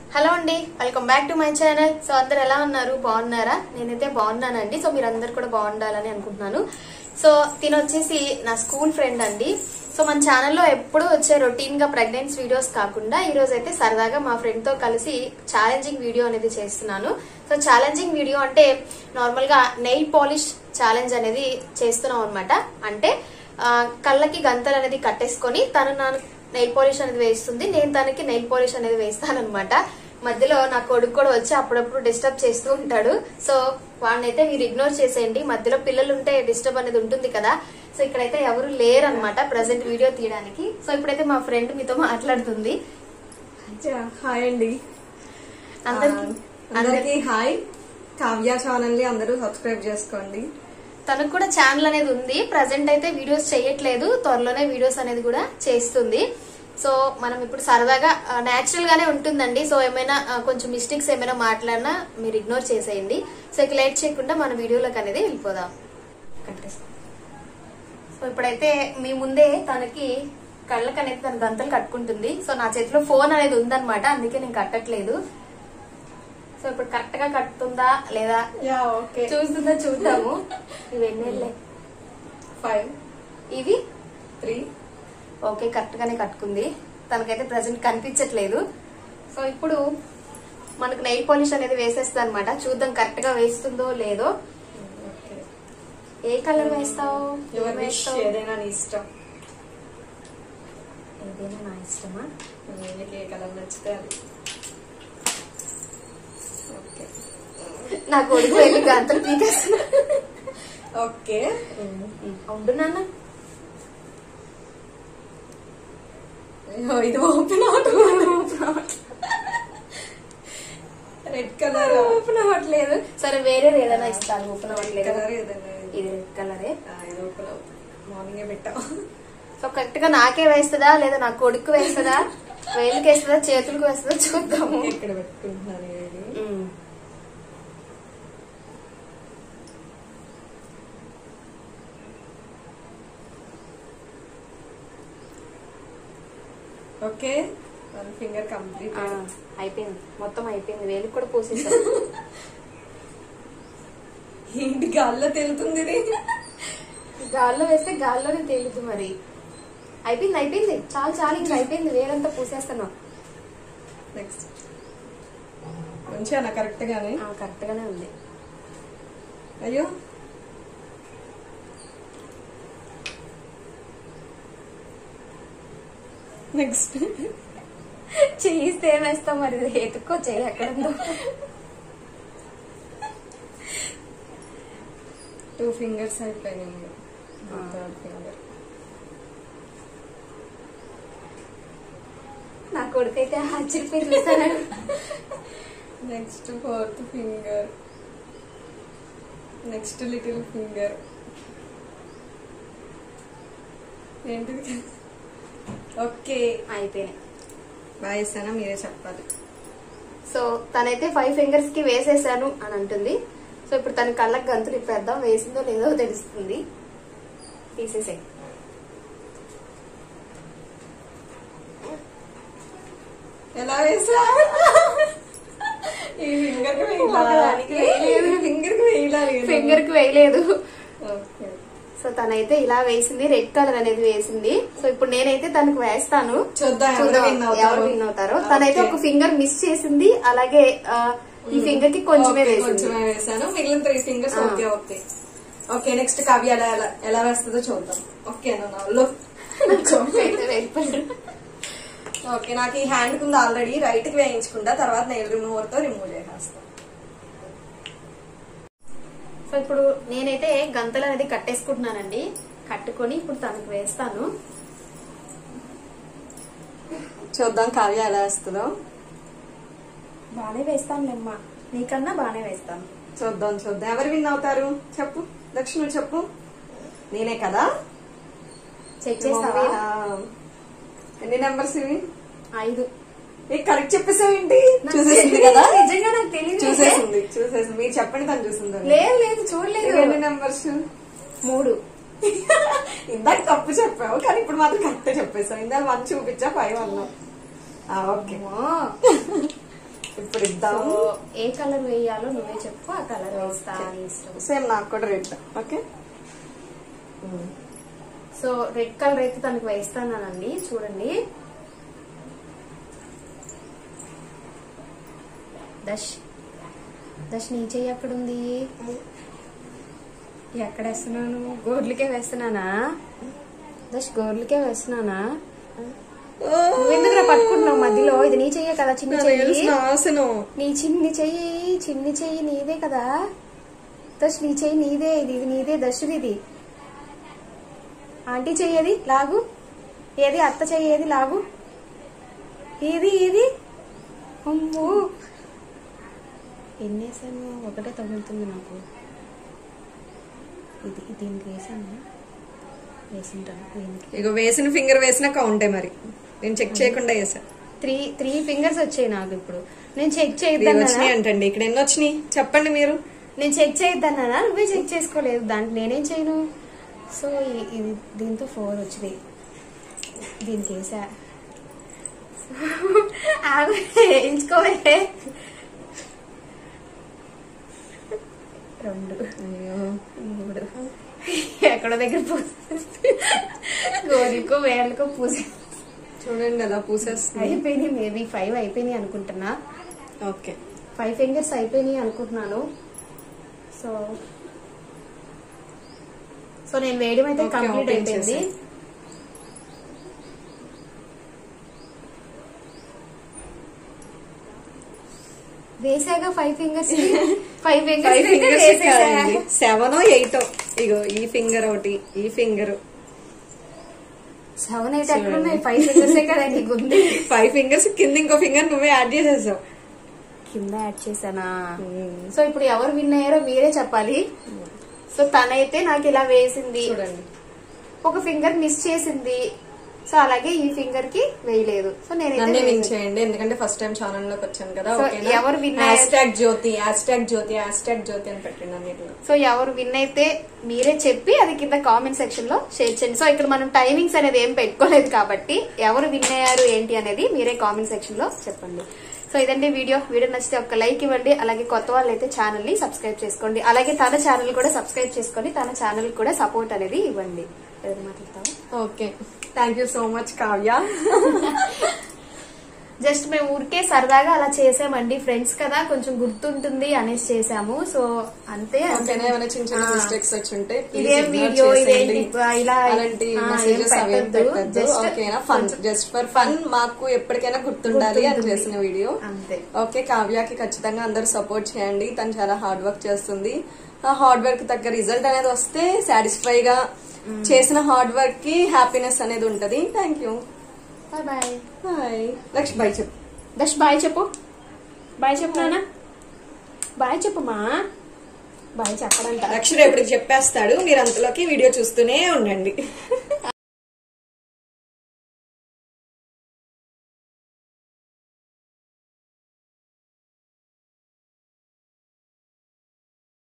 Hello అండి welcome back to my channel so అందరు ఎలా ఉన్నారు బాగున్నారా నేనైతే బాగున్నానండి సో మీరు అందరు కూడా బాగుండాలని అనుకుంటున్నాను సో తిన వచ్చేసి నా స్కూల్ ఫ్రెండ్ అండి సో మన ఛానల్లో ఎప్పుడూ వచ్చే రొటీన్ గా ప్రెగ్నెన్సీ వీడియోస్ కాకుండా ఈ రోజు అయితే సరదాగా మా ఫ్రెండ్ తో కలిసి ఛాలెంజింగ్ వీడియో అనేది చేస్తున్నాను సో ఛాలెంజింగ్ వీడియో అంటే నార్మల్ గా నెయిల్ పాలిష్ ఛాలెంజ్ అనేది చేస్తున్నాం అనమాట అంటే ఆ, కళ్ళకి గంతలు అనేది కట్టేసుకొని తను నా నెయిల్ పాలిష్ అనేది వేస్తుంది నేను తనకి నెయిల్ పాలిష్ అనేది వేస్తాను అనమాట మధ్యలో నా కొడుకు కూడా వచ్చి అప్పుడప్పుడు డిస్టర్బ్ చేస్తూ ఉంటాడు సో వాడినైతే మీరు ఇగ్నోర్ చేసేయండి మధ్యలో పిల్లలు ఉంటే డిస్టర్బ్ అనేది ఉంటుంది కదా సో ఇక్కడైతే ఎవరు లేరు అనమాట ప్రజెంట్ వీడియో తీయడానికి సో ఇప్పుడైతే మా ఫ్రెండ్ మీతో మాట్లాడుతుంది హాయ్ అండి అందరికి ఆ, అందరికీ హాయ్ కావ్య ఛానల్ ని అందరూ సబ్స్క్రైబ్ చేసుకోండి తనకు కూడా ఛానల్ అనేది ఉంది ప్రజెంట్ అయితే వీడియోస్ చేయట్లేదు త్వరలోనే వీడియోస్ అనేది కూడా చేస్తుంది సో మనం ఇప్పుడు సరదాగా నేచురల్ గానే ఉంటుందండి సో ఏమైనా ఆ, కొంచెం మిస్టేక్స్ ఏమైనా మాట్లాడినా మీరు ఇగ్నోర్ చేసేయండి సో ఇక లేట్ చేయకుండా మన వీడియోలోకి అనేది వెళ్ళిపోదాం సో ఇప్పుడైతే మీ ముందే తనకి కళ్ళకి అనేది తన గంతలు కట్టుకుంటుంది సో నా చేతిలో ఫోన్ అనేది ఉందన్నమాట అందుకే నేను కట్టట్లేదు సో ఇప్పుడు కరెక్ట్ గా కట్టుతుందా లేదా యా ఓకే చూస్తుందా చూద్దాము ఇవి ఎన్నెళ్ళే ఫైవ్ ఇవి త్రీ ఓకే కరెక్ట్ గానే కట్టుకుంది తనకైతే ప్రజెంట్ కనిపించట్లేదు సో ఇప్పుడు మనకు నెయిల్ పాలిష్ అనేది వేసేస్తుంది అనమాట చూద్దాం కరెక్ట్ గా వేస్తుందో లేదో ఓకే ఏ కలర్ వేస్తావు ఏం యువర్ విష్ వేస్తావు? ఏదైనా నీ ఇష్టం ఏదైనా నా ఇష్టమా నీకు ఏ కలర్ నచ్చితే అది ఓకే నా కొడుకు వెళ్ళి గంతలు పీకేస్తున్నా ఓకే ఉండు నాన్న అయ్యో, ఇది open out red colour open అవ్వట్లేదు సరే వేరేది ఏదైనా ఇస్తాను ఓపెన్ అవ్వట్లేదు కలర్ ఏదైనా ఇది రెడ్ కలరే ఆ, ఇది ఓపెన్ అవుట్ మార్నింగే పెట్టాం సో కరెక్ట్ గా నాకే వేస్తుందా లేదా నా కొడుకు వేస్తుందా వేలుకి వేస్తుందా చేతులకు వేస్తుందా చూద్దాము ఇక్కడ పెట్టుకుంటున్నాను ఇది ఉమ్. ఓకే వన్ ఫింగర్ కంప్లీట్ ఆ, అయిపోయింది మొత్తం అయిపోయింది వేలుకి కూడా పూసేసాను ఏంటి గాల్లో తెలుతుంది ఇది గాల్లో వేస్తే గాల్లోనే తేలుతుంది మరి అయిపోయింది అయిపోయింది చాలు చాలు ఇంకా అయిపోయింది వేలంతా పూసేస్తున్నాం నెక్స్ట్ మంచిగా కరెక్ట్ గానే కరెక్ట్ గానే ఉంది అయ్యో నెక్స్ట్ చేయిస్తే ఏమేస్తాం మరి ఎత్తుక్కో చెయ్యి ఎక్కడ ఉందో టూ ఫింగర్స్ అయిపోయినాయి థర్డ్ ఫింగర్ నా కొడుకు అయితే ఆశ్చర్యపోయి చూస్తాను next fourth finger next little finger ఏంటిది ఓకే అయిపోయినాయి బాగా మీరే చెప్పాలి సో తనైతే ఫైవ్ ఫింగర్స్ కి వేసేసాను అని అంటుంది సో ఇప్పుడు తన కళ్ళకి గంతులు ఇప్పేద్దాం వేసిందో లేదో తెలుస్తుంది తీసేసే ఎలా వేసా ఈ ఫింగర్ కి ఒకదానికి వేయలేదు. ఫింగర్ కి వేయాలి ఫింగర్ కి వేయలేదు ఓకే సో తనైతే ఇలా వేసింది రెడ్ కలర్ అనేది వేసింది సో ఇప్పుడు నేనైతే తనకు వేస్తాను చూద్దాం ఎవరు చూద్దాం win అవుతారో. ఎవరు విన్ అవుతారో తనైతే Okay. ఒక ఫింగర్ మిస్ చేసింది అలాగే ఆ, ఈ ఫింగర్ కి కొంచెమే ఓకే, వేసింది కొంచెమే వేసాను మిగిలిన త్రీ ఫింగర్స్ ఆ. Okay okay okay next Kavya ఎలా ఎలా- ఎలా వేస్తుందో చూద్దాం ఓకే నా లుక్ అయితే వెళ్ళిపోయాడు. ఓకే నాకు ఈ హ్యాండ్ ఉంది ఆల్రెడీ రైట్ కి వేయించుకుంటా తర్వాత నెయిల్ రిమూవర్ తో రిమూవ్ చేసేస్తాం సో ఇప్పుడు నేనైతే గంతలు అనేది కట్టేసుకుంటున్నానండి కట్టుకొని ఇప్పుడు తనకు వేస్తాను చూద్దాం కావ్య ఎలా వేస్తుందో బానే వేస్తానులేమ్మా నీకన్నా బానే వేస్తాను చూద్దాం చూద్దాం ఎవరు విన్ అవుతారు చెప్పు దక్షిణ చెప్పు నేనే కదా చెక్ చేస్తావా ఆ. ఎన్ని నెంబర్స్ ఇవి ఐదు ఏ కరెక్ట్ చెప్పేసావేంటి నాకు చూసేసింది తెలియదు, కదా నిజంగా నాకు తెలియదు చూసేసింది చూసేసింది మీరు చెప్పండి తను చూసింది లేదు లేదు చూడలేదు ఎన్ని నెంబర్స్ మూడు ఇందాక తప్పు చెప్పావు కానీ ఇప్పుడు మాత్రం కరెక్ట్ చెప్పేసావు ఇందాక వన్ చూపించా ఫైవ్ అన్నావు ఆ, ఓకే ఇప్పుడు ఇద్దాం సో ఏ కలర్ వేయాలో నువ్వే చెప్పు ఆ కలర్ వేస్తా అని ఇష్టం సేమ్ నాకు కూడా red okay so red colour అయితే తనకు వేస్తానండి చూడండి దశ్ దశ్ నీ చెయ్యి ఎక్కడుంది ఎక్కడ వేస్తున్నాను గోర్లకే వేస్తున్నానా దశ్ గోర్లకే వేస్తున్నానా నువ్వు ఎందుకు పట్టుకుంటున్నావు మధ్యలో ఇది నీ చెయ్యే కదా చిన్న చెయ్యి నాశనం నీ చిన్ని చెయ్యి చిన్ని చెయ్యి నీదే కదా దశ్ నీ చెయ్యి నీదే ఇది ఇది నీదే దశది ఇది ఆంటీ చెయ్యేది లాగు ఏది అత్త చెయ్యేది లాగు ఏది ఏది అమ్మో ఎన్ని వేసాను ఒకటే తగులుతుంది నాకు ఇది దీనికి వేసాను వేసింటాను దీనికి ఇక వేసిన ఫింగర్ వేసిన కౌంటే మరి నేను చెక్ చేయకుండా వేసా త్రీ త్రీ ఫింగర్స్ వచ్చాయి నాకు ఇప్పుడు నేను చెక్ ఇవి చేయొద్దన్నా వచ్చినాయి అంటండి ఇక్కడ ఎన్ని వచ్చినాయి చెప్పండి మీరు నేను చెక్ చేయొద్దన్నా నువ్వే చెక్ చేసుకోలేదు దాంట్లో నేనేం చేయను సో ఈ- ఇది దీంతో ఫోర్ వచ్చింది దీనికి వేసా ఆగు, వేయించుకోవే రెండు మూడు ఎక్కడో దగ్గర పూజ గోరికో వేళ్ళకో పూజ చూడండి అలా పూసేస్తుంది అయిపోయినాయి మేబీ ఫైవ్ అయిపోయినాయి అనుకుంటున్నా ఓకే ఫైవ్ ఫింగర్స్ అయిపోయినాయి అనుకుంటున్నాను సో సో నేను వేయడం అయితే Okay, కంప్లీట్ open అయిపోయింది చేసేయ్. వేసాగా five fingers five five fingers fingers కాదండి సెవెన్ ఎయిట్ ఇగో ఈ ఫింగర్ ఒకటి ఈ ఫింగర్ సెవెన్ ఎయిట్ ఎక్కడ ఉన్నాయి ఫైవ్ ఫింగర్స్ కదా నీకు ఉంది ఫైవ్ ఫింగర్స్ కింద ఇంకో ఫింగర్ నువ్వే యాడ్ చేసేసావు కింద యాడ్ చేశానా సో ఇప్పుడు ఎవరు విన్ అయ్యారో మీరే చెప్పాలి సో తనైతే నాకు ఇలా వేసింది చూడండి ఒక ఫింగర్ మిస్ చేసింది సో అలాగే ఈ ఫింగర్ కి వేయలేదు సో నేనైతే నన్నే విన్ వేయలేదు. చేయండి ఎందుకంటే ఫస్ట్ టైం ఛానల్ లోకి వచ్చాను కదా So, ఓకేనా ఎవరు win అయ్యారు? Hashtag Jyothi hashtag Jyothi hashtag Jyothi అని పెట్టండి అన్నిటిలో సో ఎవరు విన్ అయితే మీరే చెప్పి అది కింద కామెంట్ సెక్షన్ లో షేర్ చేయండి సో ఇక్కడ మనం టైమింగ్స్ అనేది ఏం పెట్టుకోలేదు కాబట్టి ఎవరు విన్ అయ్యారు ఏంటి అనేది మీరే కామెంట్ సెక్షన్ లో చెప్పండి సో ఇదండి వీడియో వీడియో నచ్చితే ఒక లైక్ ఇవ్వండి అలాగే కొత్త వాళ్ళు అయితే ఛానల్ ని సబ్స్క్రైబ్ చేసుకోండి అలాగే తన ఛానల్ కూడా సబ్స్క్రైబ్ చేసుకొని తన ఛానల్ కూడా సపోర్ట్ అనేది ఇవ్వండి ఎవరు మాట్లాడతావా okay thank you so much Kavya just మేము ఊరికే సరదాగా అలా చేసామండి ఫ్రెండ్స్ కదా కొంచెం గుర్తుంటుంది అనేసి చేసాము సో అంతే ఓకేనా ఏమైనా చిన్న చిన్న ఆ. మిస్టేక్స్ వచ్చి ఉంటే please ఇదేం ignore వీడియో చేసేయండి. ఇదేంటి ఇలా అలాంటి ఆ, మెసేజెస్ ఏం అవేం పెట్టొద్దు. పెట్టద్దు Just ఓకేనా ఫన్ జస్ట్ ఫర్ ఫన్ మాకు ఎప్పటికైనా గుర్తుండాలి అని గుర్తుంటుంది. చేసిన వీడియో అంతే ఓకే కావ్యకి ఖచ్చితంగా అందరూ సపోర్ట్ చేయండి తను చాలా హార్డ్ వర్క్ చేస్తుంది ఆ హార్డ్ వర్క్ తగ్గ రిజల్ట్ అనేది వస్తే సాటిస్ఫై గా చేసిన హార్డ్ వర్క్ కి హ్యాపీనెస్ అనేది ఉంటది thank you bye bye bye Lakshmi bye చెప్పు దష్ బాయ్ చెప్పు బాయ్ చెప్పు నాన్న బాయ్ చెప్పు మా బాయ్ చెప్పడంట లక్ష్మి రేపటికి చెప్పేస్తాడు మీరు అంతలోకి వీడియో చూస్తూనే ఉండండి